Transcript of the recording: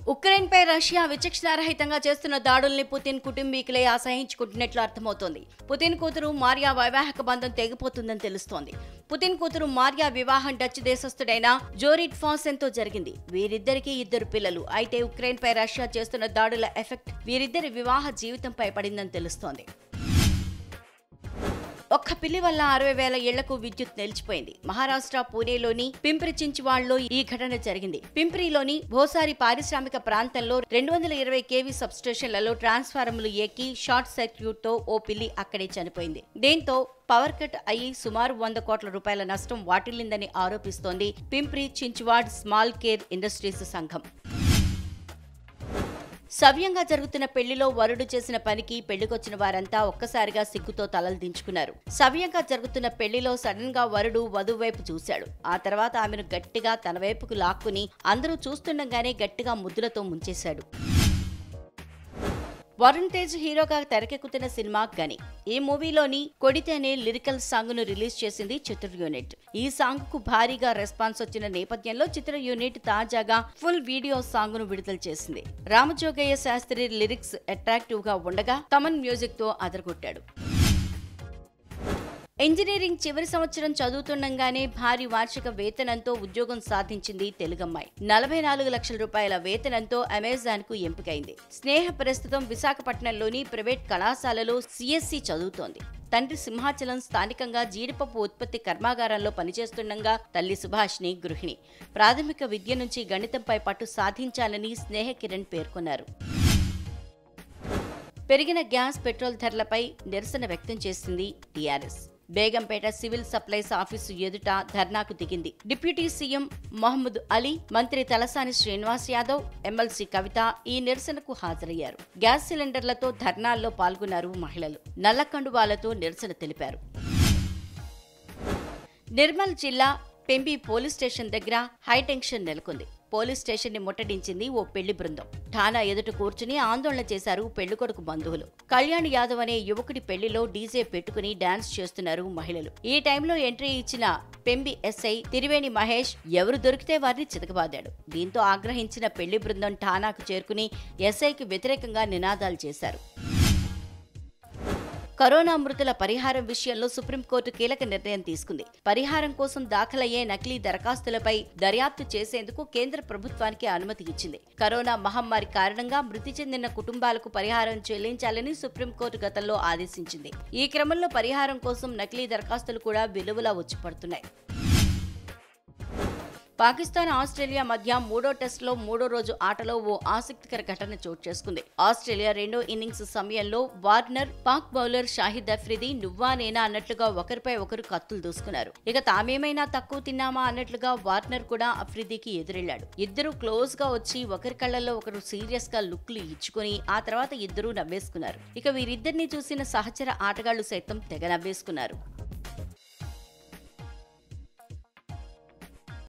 ఉక్రెయిన్పై Russia విచక్షణారహితంగా చేస్తున్న దాడుల్ని Putin కుటుంబీకులే అసహించుకుంటున్నట్లు అర్థమవుతోంది పుతిన్ కూతురు మార్యా వైవాహిక బంధం తెగిపోతుందని తెలుస్తోంది పుతిన్ కూతురు మార్యా వివాహం డచ్ దేశస్థుడైన జోరిట్ ఫాసెన్ తో జరిగింది వీరిద్దరికీ ఇద్దరు పిల్లలు అయితే ఉక్రెయిన్పై రష్యా చేస్తున్న దాడుల ఎఫెక్ట్ వీరిద్దరి వివాహ జీవితంపై పడిందని తెలుస్తోంది ఒక్క పిల్లి వల్ల అరవై వేల ఇళ్లకు విద్యుత్ నిలిచిపోయింది మహారాష్ట్ర పూణేలోని పింప్రి చించువాడ్లో ఈ ఘటన జరిగింది పింప్రిలోని భోసారి పారిశ్రామిక ప్రాంతంలో రెండు వందల ఇరవై కేవీ సబ్స్టేషన్లలో ట్రాన్స్ఫార్మర్లు ఎక్కి షార్ట్ సర్క్యూట్ తో ఓ పిల్లి అక్కడే చనిపోయింది దీంతో పవర్ కట్ అయ్యి సుమారు వంద కోట్ల రూపాయల నష్టం వాటిల్లిందని ఆరోపిస్తోంది Pimpri Chinchwad small scale industries సంఘం సవ్యంగా జరుగుతున్న పెళ్లిలో వరుడు చేసిన పనికి పెళ్లికొచ్చిన వారంతా ఒక్కసారిగా సిగ్గుతో తలలు దించుకున్నారు సవ్యంగా జరుగుతున్న పెళ్లిలో సడన్ గా వరుడు వధువు వైపు చూశాడు ఆ తర్వాత ఆమెను గట్టిగా తన వైపుకు లాక్కుని అందరూ చూస్తుండగానే గట్టిగా ముద్దులతో ముంచేశాడు వరుణ్ తేజ్ హీరోగా తెరకెక్కుతున్న సినిమా గని ఈ మూవీలోని కొడితే అనే లిరికల్ సాంగ్ ను రిలీజ్ చేసింది చిత్ర యూనిట్ ఈ సాంగ్ కు భారీగా రెస్పాన్స్ వచ్చిన నేపథ్యంలో చిత్ర యూనిట్ తాజాగా ఫుల్ వీడియో సాంగ్ ను విడుదల చేసింది రామజోగయ్య శాస్త్రి లిరిక్స్ అట్రాక్టివ్ గా ఉండగా తమన్ మ్యూజిక్ తో అదరగొట్టాడు ఇంజనీరింగ్ చివరి సంవత్సరం చదువుతుండగానే భారీ వార్షిక వేతనంతో ఉద్యోగం సాధించింది తెలుగమ్మాయి నలభై నాలుగు లక్షల రూపాయల వేతనంతో అమెజాన్ కు ఎంపికైంది స్నేహ ప్రస్తుతం విశాఖపట్నంలోని ప్రైవేట్ కళాశాలలో సిఎస్సి చదువుతోంది తండ్రి సింహాచలం స్థానికంగా జీడిపప్పు ఉత్పత్తి కర్మాగారంలో పనిచేస్తుండగా తల్లి సుభాష్ని గృహిణి ప్రాథమిక విద్య నుంచి గణితంపై పట్టు సాధించాలని స్నేహ కిరణ్ పేర్కొన్నారు పెరిగిన గ్యాస్ పెట్రోల్ ధరలపై నిరసన వ్యక్తం చేసింది TRS Begumpet civil supplies office ఎదుట ధర్నాకు దిగింది డిప్యూటీ సీఎం మహమ్మద్ అలీ మంత్రి తలసాని శ్రీనివాస్ యాదవ్ ఎమ్మెల్సీ కవిత ఈ నిరసనకు హాజరయ్యారు గ్యాస్ సిలిండర్లతో ధర్నాల్లో పాల్గొన్నారు మహిళలు నల్లకండువాలతో నిరసన తెలిపారు నిర్మల్ జిల్లా పెంబి పోలీస్ స్టేషన్ దగ్గర హైటెన్షన్ నెలకొంది పోలీస్ స్టేషన్ ని ముట్టడించింది ఓ పెళ్లి బృందం ఠానా ఎదుట కూర్చుని ఆందోళన చేశారు పెళ్లికొడుకు బంధువులు కళ్యాణ్ యాదవ్ అనే యువకుడి పెళ్లిలో డీజే పెట్టుకుని డాన్స్ చేస్తున్నారు మహిళలు ఈ టైంలో ఎంట్రీ ఇచ్చిన పెంబి ఎస్ఐ తిరివేణి మహేష్ ఎవరు దొరికితే వారిని చితకబాదాడు దీంతో ఆగ్రహించిన పెళ్లి బృందం ఠానాకు చేరుకుని ఎస్ఐకి వ్యతిరేకంగా నినాదాలు చేశారు కరోనా మృతుల పరిహారం విషయంలో సుప్రీంకోర్టు కీలక నిర్ణయం తీసుకుంది పరిహారం కోసం దాఖలయ్యే నకిలీ దరఖాస్తులపై దర్యాప్తు చేసేందుకు కేంద్ర ప్రభుత్వానికి అనుమతి ఇచ్చింది కరోనా మహమ్మారి కారణంగా మృతి చెందిన కుటుంబాలకు పరిహారం చెల్లించాలని సుప్రీంకోర్టు గతంలో ఆదేశించింది ఈ క్రమంలో పరిహారం కోసం నకిలీ దరఖాస్తులు కూడా విలువలా వచ్చి పడుతున్నాయి పాకిస్తాన్ ఆస్ట్రేలియా మధ్య మూడో టెస్టులో మూడో రోజు ఆటలో ఓ ఆసక్తికర ఘటన చోటు చేసుకుంది ఆస్ట్రేలియా రెండో ఇన్నింగ్స్ సమయంలో వార్నర్ పాక్ బౌలర్ షాహిద్ అఫ్రిది నువ్వా నేనా అన్నట్లుగా ఒకరిపై ఒకరు కత్తులు దూసుకున్నారు ఇక తామేమైనా తక్కువ తిన్నామా అన్నట్లుగా వార్నర్ కూడా అఫ్రిదికి ఎదురెళ్లాడు ఇద్దరు క్లోజ్ గా వచ్చి ఒకరి కళ్ళల్లో ఒకరు సీరియస్ గా లుక్లు ఇచ్చుకుని ఆ తర్వాత ఇద్దరూ నవ్వేసుకున్నారు ఇక వీరిద్దరిని చూసిన సహచర ఆటగాళ్లు సైతం తెగ నవ్వేసుకున్నారు